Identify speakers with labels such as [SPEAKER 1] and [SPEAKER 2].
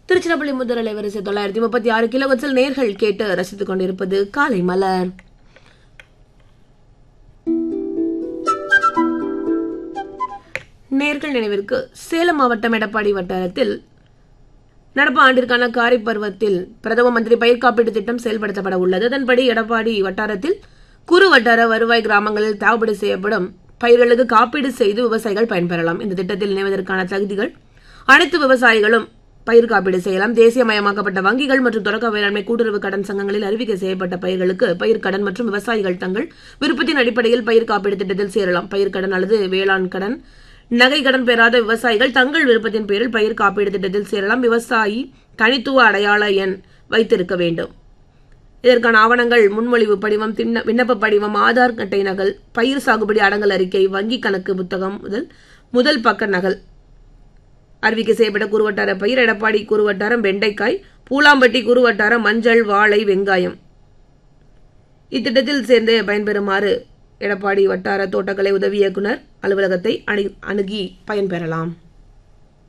[SPEAKER 1] திருச்சிராப்பள்ளி முதல் அலைவரிசை தொள்ளாயிரத்தி முப்பத்தி ஆறு கிலோகத்தில் நேர்கள் கேட்டு ரசித்துக் கொண்டிருப்பது காலை மலர் நேர்கள் நினைவிற்கு சேலம் மாவட்டம் எடப்பாடி வட்டாரத்தில் நடப்பு ஆண்டிற்கான காரி பருவத்தில் பிரதம மந்திரி பயிர் காப்பீட்டு திட்டம் செயல்படுத்தப்பட உள்ளது அதன்படி எடப்பாடி வட்டாரத்தில் குறு வட்டார வருவாய் கிராமங்களில் சாகுபடி செய்யப்படும் பயிர்களுக்கு காப்பீடு செய்து விவசாயிகள் பயன்பெறலாம் இந்த திட்டத்தில் இணைவதற்கான தகுதிகள் அனைத்து விவசாயிகளும் பயிர் காப்பீடு செய்யலாம் தேசியமயமாக்கப்பட்ட வங்கிகள் மற்றும் தொடக்க வேளாண்மை கூட்டுறவு கடன் சங்கங்களில் அறிவிக்கை செய்யப்பட்ட பயிர்களுக்கு பயிர் கடன் மற்றும் விவசாயிகள் தங்கள் விருப்பத்தின் அடிப்படையில் பயிர் காப்பீடு திட்டத்தில் சேரலாம் பயிர் கடன் அல்லது வேளாண் கடன் நகை கடன் பெறாத விவசாயிகள் தங்கள் விருப்பத்தின் பேரில் பயிர் காப்பீடு திட்டத்தில் சேரலாம் விவசாயி தனித்துவ அடையாள எண் வைத்திருக்க வேண்டும் இதற்கான ஆவணங்கள் முன்மொழிவு படிவம் திண்ண- விண்ணப்ப படிவம் ஆதார் அட்டை நகல் பயிர் சாகுபடி அடங்கல் அறிக்கை வங்கி கணக்கு புத்தகம் முதல் முதல் பக்க நகல் அறிவிக்கை செய்யப்பட்ட குறுவட்டார பயிர் எடப்பாடி குறுவட்டாரம் வெண்டைக்காய் பூலாம்பட்டி குறுவட்டாரம் மஞ்சள் வாழை வெங்காயம் இத்திட்டத்தில் சேர்ந்து பயன்பெறுமாறு எடப்பாடி வட்டார தோட்டக்கலை உதவி இயக்குனர் அலுவலகத்தை அணி- அணுகி பயன்பெறலாம்